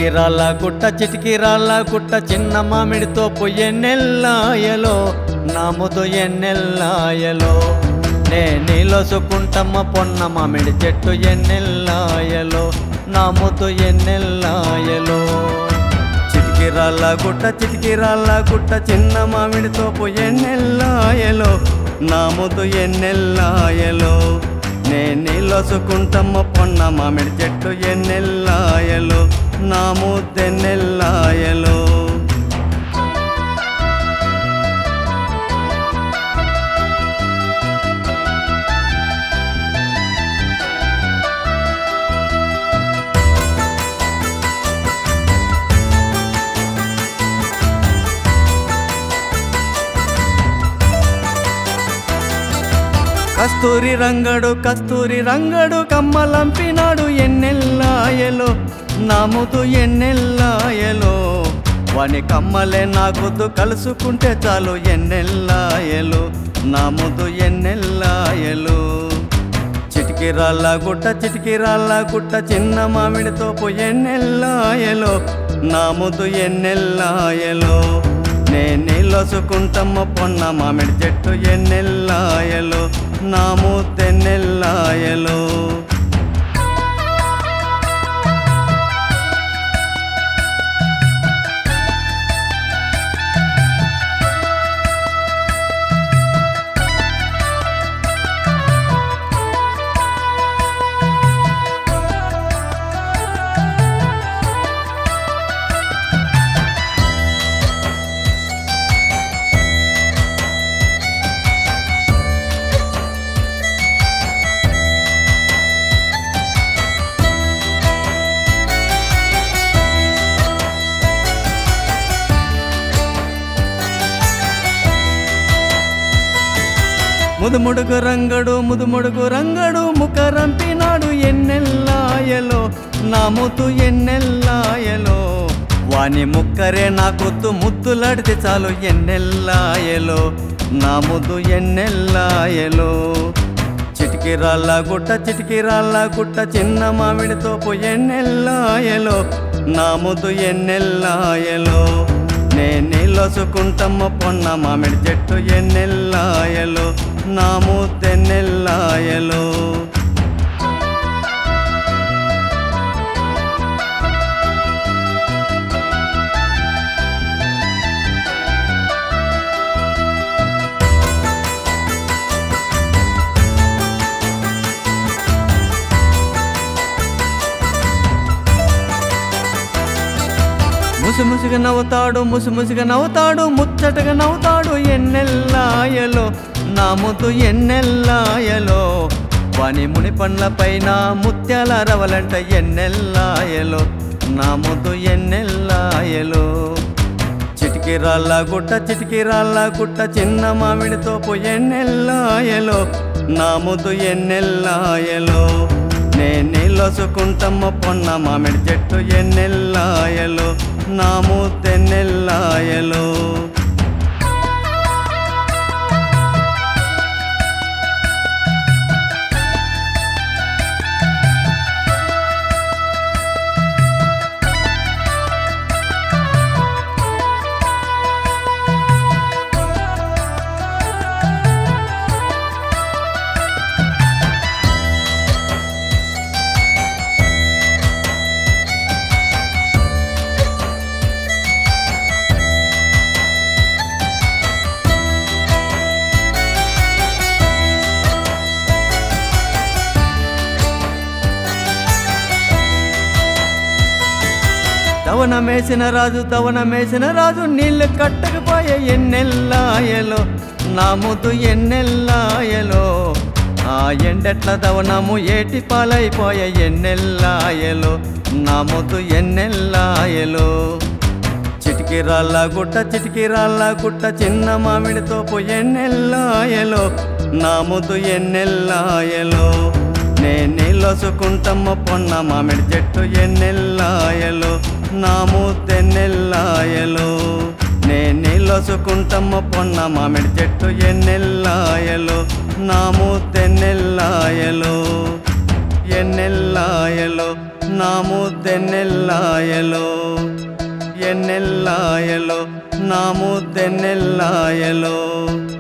చిటికిరాళ్ళ గుట్ట చిటికిరాళ్ళ గుట్ట చిన్న మామిడితో ఎన్నెల్లాయలో నాముదు ఎన్నెల్లాయలో నే నీలోసుకుంటమ్మ పొన్న మామిడి చెట్టు ఎన్నెల్లాయలో నాముదు ఎన్నెల్లాయలో చిటికిరాళ్ళ గుట్ట చిటికిరాళ్ళ గుట్ట చిన్న మామిడితో ఎన్నెల్లాయలో నాముదు ఎన్నెల్లాయలో నే నీలోసుకుంటమ్మ పొన్న మామిడి చెట్టు ఎన్నెల్లాయలో నా ముద్దెన్నెల్లాయలో కస్తూరి రంగడు కస్తూరి రంగడు కమ్మలంపినాడు ఎన్నెల్లాయలో నాముదు ఎన్నెల్లాయలో వాని కమ్మలే నాకుద్దు కలుసుకుంటే చాలు ఎన్నెల్లాయలు నాముదు ఎన్నెల్లాయలు చిటికిరాళ్ళ గుట్ట చిటికిరాళ్ళ గుట్ట చిన్న మామిడితో ఎన్నెల్లాయలో నాముదు ఎన్నెల్లాయలో నే నీలోసుకుంటమ్మ పొన్న మామిడి చెట్టు ఎన్నెల్లాయలో నా ముద్దెన్నెల్లాయలో ముదుముడుగు రంగడు ముదుముడుగు రంగడు ముఖరంపినాడు ఎన్నెల్లాయలో నా ముద్దు ఎన్నెల్లాయలో వాని ముక్కరే నా కొత్తు ముద్దులాడితే చాలు ఎన్నెల్లాయలో నా ముద్దు ఎన్నెల్లాయలో చిటికిరాళ్ళ గుట్ట చిటికిరాళ్ళ గుట్ట చిన్న మామిడితో ఎన్నెల్లాయలో నా ముద్దు ఎన్నెల్లాయలో నే నీలోసుకుంటమ్మ పొన్న మామిడి చెట్టు ఎన్నెల్లాయలో నా ముద్దెన్నెల్లాయలో ముసిముసిగా నవ్వుతాడు ముసిముసిగా నవ్వుతాడు ముచ్చటగా నవ్వుతాడు ఎన్నెల్లాయలో నా ముద్దు ఎన్నెల్లాయలో వాని ముని పండ్ల పైన ముత్యాల రవలంట ఎన్నెల్లాయలో నా ముద్దు ఎన్నెల్లాయలో చిటికిరాళ్ళ గుట్ట చిటికిరాళ్ళ గుట్ట చిన్న మామిడితో ఎన్నెల్లాయలో నా ముద్దు ఎన్నెల్లాయలో నే నీలోసుకుంటమ్మ పొన్న మామిడి చెట్టు ఎన్నెల్లాయలో నా ముద్దెన్నెల్లాయలో దవనమేసిన రాజు దవనమేసిన రాజు నీళ్ళు కట్టకపోయే ఎన్నెల్లాయలో నా ముద్దు ఎన్నెల్లాయలో ఆ ఎండెట్ల దవనము ఏటి పాలైపోయే ఎన్నెల్లాయలో నా ముద్దు ఎన్నెల్లాయలో చిటికిరాళ్ళ గుట్ట చిటికిరాళ్ళ గుట్ట చిన్న మామిడితో ఎన్నెల్లాయలో నా ముద్దు ఎన్నెల్లాయలో నే నీలోసుకుంటమ్మ పొన్న మామిడి చెట్టు ఎన్నెల్లాయలో నా ముద్దెన్నెల్లాయలో నే నీలోసుకుంటమ్మ పొన్న మామిడి చెట్టు ఎన్నెల్లాయలో నా ముద్దెన్నెల్లాయలో ఎన్నెల్లాయలో నా ముద్దెన్నెల్లాయలో ఎన్నెల్లాయలో నా ముద్దెన్నెల్లాయలో